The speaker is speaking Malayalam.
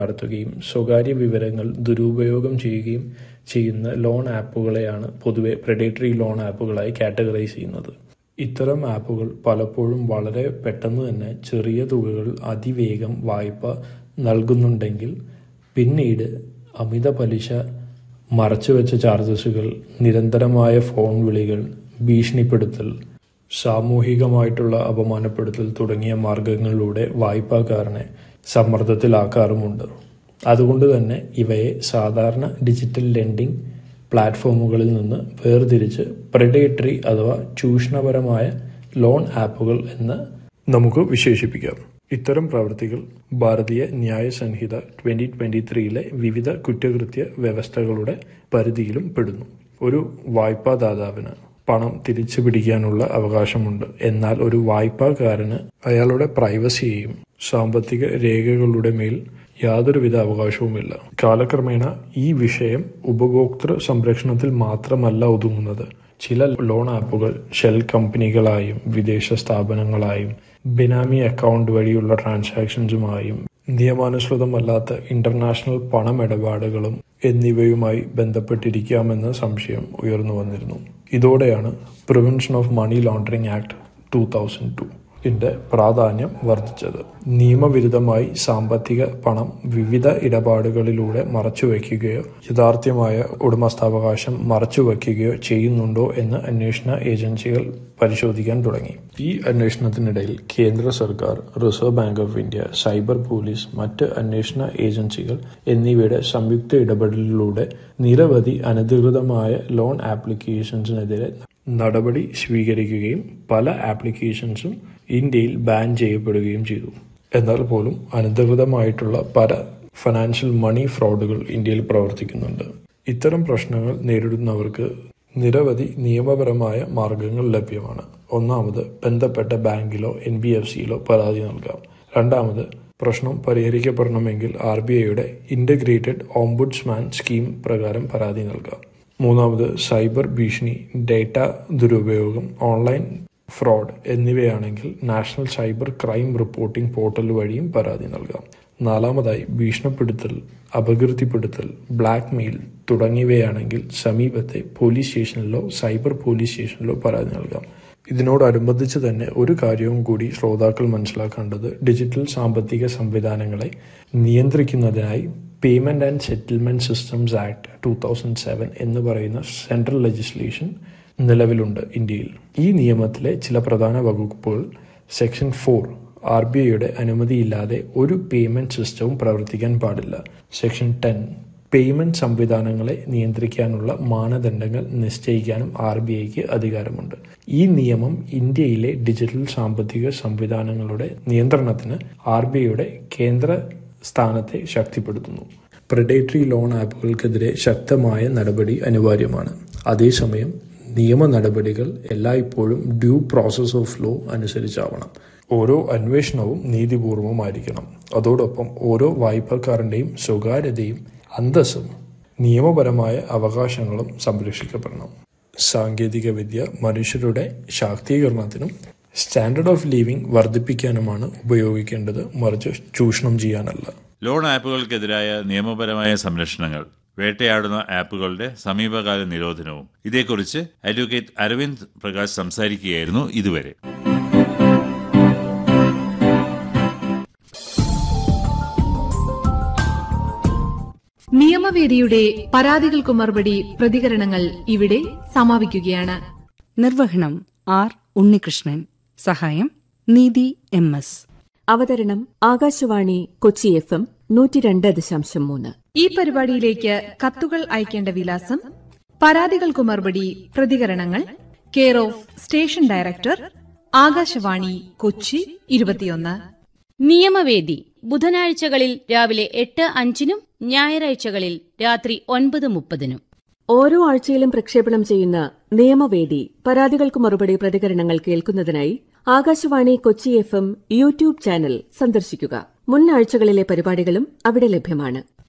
നടത്തുകയും സ്വകാര്യ വിവരങ്ങൾ ദുരുപയോഗം ചെയ്യുകയും ചെയ്യുന്ന ലോൺ ആപ്പുകളെയാണ് പൊതുവെ പ്രെഡേറ്ററി ലോൺ ആപ്പുകളായി കാറ്റഗറൈസ് ചെയ്യുന്നത് ഇത്തരം ആപ്പുകൾ പലപ്പോഴും വളരെ പെട്ടെന്ന് തന്നെ ചെറിയ തുകകൾ അതിവേഗം വായ്പ നൽകുന്നുണ്ടെങ്കിൽ പിന്നീട് അമിത പലിശ മറച്ചുവെച്ച ചാർജസുകൾ നിരന്തരമായ ഫോൺ വിളികൾ ഭീഷണിപ്പെടുത്തൽ സാമൂഹികമായിട്ടുള്ള അപമാനപ്പെടുത്തൽ തുടങ്ങിയ മാർഗങ്ങളിലൂടെ വായ്പാക്കാരനെ സമ്മർദ്ദത്തിലാക്കാറുമുണ്ട് അതുകൊണ്ട് തന്നെ ഇവയെ സാധാരണ ഡിജിറ്റൽ ലെൻഡിംഗ് പ്ലാറ്റ്ഫോമുകളിൽ നിന്ന് വേർതിരിച്ച് പ്രെഡേറ്ററി അഥവാ ചൂഷണപരമായ ലോൺ ആപ്പുകൾ എന്ന് നമുക്ക് വിശേഷിപ്പിക്കാം ഇത്തരം പ്രവൃത്തികൾ ഭാരതീയ ന്യായ സംഹിത ട്വന്റി ട്വന്റി ത്രീയിലെ വിവിധ കുറ്റകൃത്യ വ്യവസ്ഥകളുടെ പരിധിയിലും പെടുന്നു ഒരു വായ്പാദാതാവിന് പണം തിരിച്ചു പിടിക്കാനുള്ള അവകാശമുണ്ട് എന്നാൽ ഒരു വായ്പാക്കാരന് അയാളുടെ പ്രൈവസിയെയും സാമ്പത്തിക രേഖകളുടെ മേൽ യാതൊരുവിധ അവകാശവുമില്ല കാലക്രമേണ ഈ വിഷയം ഉപഭോക്തൃ സംരക്ഷണത്തിൽ മാത്രമല്ല ഒതുങ്ങുന്നത് ചില ലോൺ ആപ്പുകൾ ഷെൽ കമ്പനികളായും വിദേശ സ്ഥാപനങ്ങളായും ബിനാമി അക്കൗണ്ട് വഴിയുള്ള ട്രാൻസാക്ഷൻസുമായും നിയമാനുസൃതമല്ലാത്ത ഇന്റർനാഷണൽ പണമിടപാടുകളും എന്നിവയുമായി ബന്ധപ്പെട്ടിരിക്കാമെന്ന സംശയം ഉയർന്നു വന്നിരുന്നു ഇതോടെയാണ് prevention of money laundering act two thousand two ന്റെ പ്രാധാന്യം വർദ്ധിച്ചത് നിയമവിരുദ്ധമായി സാമ്പത്തിക പണം വിവിധ ഇടപാടുകളിലൂടെ മറച്ചുവെക്കുകയോ യഥാർത്ഥമായ ഉടമസ്ഥാവകാശം മറച്ചുവെക്കുകയോ ചെയ്യുന്നുണ്ടോ എന്ന് അന്വേഷണ ഏജൻസികൾ പരിശോധിക്കാൻ തുടങ്ങി ഈ അന്വേഷണത്തിനിടയിൽ കേന്ദ്ര സർക്കാർ Reserve Bank of India cyber police മറ്റ് അന്വേഷണ ഏജൻസികൾ എന്നിവയുടെ സംയുക്ത ഇടപെടലിലൂടെ നിരവധി അനധികൃതമായ ലോൺ ആപ്ലിക്കേഷൻസിനെതിരെ നടപടി സ്വീകരിക്കുകയും പല ആപ്ലിക്കേഷൻസും ഇന്ത്യയിൽ ബാൻ ചെയ്യപ്പെടുകയും ചെയ്തു എന്നാൽ പോലും അനധികൃതമായിട്ടുള്ള പല ഫിനാൻഷ്യൽ മണി ഫ്രോഡുകൾ ഇന്ത്യയിൽ പ്രവർത്തിക്കുന്നുണ്ട് ഇത്തരം പ്രശ്നങ്ങൾ നേരിടുന്നവർക്ക് നിരവധി നിയമപരമായ മാർഗങ്ങൾ ലഭ്യമാണ് ഒന്നാമത് ബന്ധപ്പെട്ട ബാങ്കിലോ എൻ ബി എഫ് സിയിലോ പരാതി നൽകാം രണ്ടാമത് പ്രശ്നം പരിഹരിക്കപ്പെടണമെങ്കിൽ ആർ ബി ഐയുടെ ഇന്റഗ്രേറ്റഡ് ഓംബുഡ്സ്മാൻ സ്കീം പ്രകാരം പരാതി നൽകാം മൂന്നാമത് സൈബർ ഭീഷണി ഡേറ്റ ദുരുപയോഗം ഓൺലൈൻ ഫ്രോഡ് എന്നിവയാണെങ്കിൽ national cyber crime reporting portal വഴിയും പരാതി നൽകാം നാലാമതായി ഭീഷണിപ്പെടുത്തൽ അപകീർത്തിപ്പെടുത്തൽ ബ്ലാക്ക് മെയിൽ തുടങ്ങിയവയാണെങ്കിൽ സമീപത്തെ പോലീസ് സ്റ്റേഷനിലോ സൈബർ പോലീസ് സ്റ്റേഷനിലോ പരാതി നൽകാം ഇതിനോടനുബന്ധിച്ച് തന്നെ ഒരു കാര്യവും കൂടി ശ്രോതാക്കൾ മനസ്സിലാക്കേണ്ടത് ഡിജിറ്റൽ സാമ്പത്തിക സംവിധാനങ്ങളെ നിയന്ത്രിക്കുന്നതിനായി payment and settlement systems act two thousand seven എന്ന് പറയുന്ന സെൻട്രൽ ലെജിസ്ലേഷൻ നിലവിലുണ്ട് ഇന്ത്യയിൽ ഈ നിയമത്തിലെ ചില പ്രധാന വകുപ്പുകൾ സെക്ഷൻ ഫോർ ആർ ബി ഐയുടെ അനുമതിയില്ലാതെ ഒരു പേയ്മെന്റ് സിസ്റ്റവും പ്രവർത്തിക്കാൻ പാടില്ല സെക്ഷൻ ടെൻ പേയ്മെന്റ് സംവിധാനങ്ങളെ നിയന്ത്രിക്കാനുള്ള മാനദണ്ഡങ്ങൾ നിശ്ചയിക്കാനും ആർ ബി ഐക്ക് അധികാരമുണ്ട് ഈ നിയമം ഇന്ത്യയിലെ ഡിജിറ്റൽ സാമ്പത്തിക സംവിധാനങ്ങളുടെ നിയന്ത്രണത്തിന് ആർ ബി ഐയുടെ കേന്ദ്ര സ്ഥാനത്തെ ശക്തിപ്പെടുത്തുന്നു പ്രെഡേറ്ററി ലോൺ ആപ്പുകൾക്കെതിരെ ശക്തമായ നടപടി അനിവാര്യമാണ് അതേസമയം നിയമ നടപടികൾ എല്ലായ്പ്പോഴും ഡ്യൂ പ്രോസസ് ഓഫ് ലോ അനുസരിച്ചാവണം ഓരോ അന്വേഷണവും നീതിപൂർവമായിരിക്കണം അതോടൊപ്പം ഓരോ വായ്പക്കാരന്റെയും സ്വകാര്യതയും അന്തസ്സും നിയമപരമായ അവകാശങ്ങളും സംരക്ഷിക്കപ്പെടണം സാങ്കേതിക വിദ്യ മനുഷ്യരുടെ ശാക്തീകരണത്തിനും സ്റ്റാൻഡേർഡ് ഓഫ് ലിവിംഗ് വർദ്ധിപ്പിക്കാനുമാണ് ഉപയോഗിക്കേണ്ടത് മറിച്ച് ചൂഷണം ചെയ്യാനല്ല ലോൺ ആപ്പുകൾക്കെതിരായ നിയമപരമായ സംരക്ഷണങ്ങൾ വേട്ടയാടുന്ന ആപ്പുകളുടെ സമീപകാല നിരോധനവും ഇതേക്കുറിച്ച് അഡ്വക്കേറ്റ് അരവിന്ദ് പ്രകാശ് സംസാരിക്കുകയായിരുന്നു ഇതുവരെ നിയമവേദിയുടെ പരാതികൾക്ക് മറുപടി പ്രതികരണങ്ങൾ ഇവിടെ സമാപിക്കുകയാണ് നിർവഹണം ആർ ഉണ്ണികൃഷ്ണൻ സഹായം നീതി എം എസ് അവതരണം ആകാശവാണി കൊച്ചി എഫ് എം നൂറ്റി രണ്ട് ദശാംശം മൂന്ന് ഈ പരിപാടിയിലേക്ക് കത്തുകൾ അയക്കേണ്ട വിലാസം പരാതികൾക്ക് മറുപടി പ്രതികരണങ്ങൾ care of station director Akashvani Kochi ഇരുപത്തിയൊന്ന് നിയമവേദി ബുധനാഴ്ചകളിൽ രാവിലെ എട്ട് അഞ്ചിനും ഞായറാഴ്ചകളിൽ രാത്രി ഒൻപത് മുപ്പതിനും ഓരോ ആഴ്ചയിലും പ്രക്ഷേപണം ചെയ്യുന്ന നിയമവേദി പരാതികൾക്ക് മറുപടി പ്രതികരണങ്ങൾ കേൾക്കുന്നതിനായി Akashvani Kochi F M YouTube channel സന്ദർശിക്കുക മുൻ ആഴ്ചകളിലെ പരിപാടികളും അവിടെ ലഭ്യമാണ്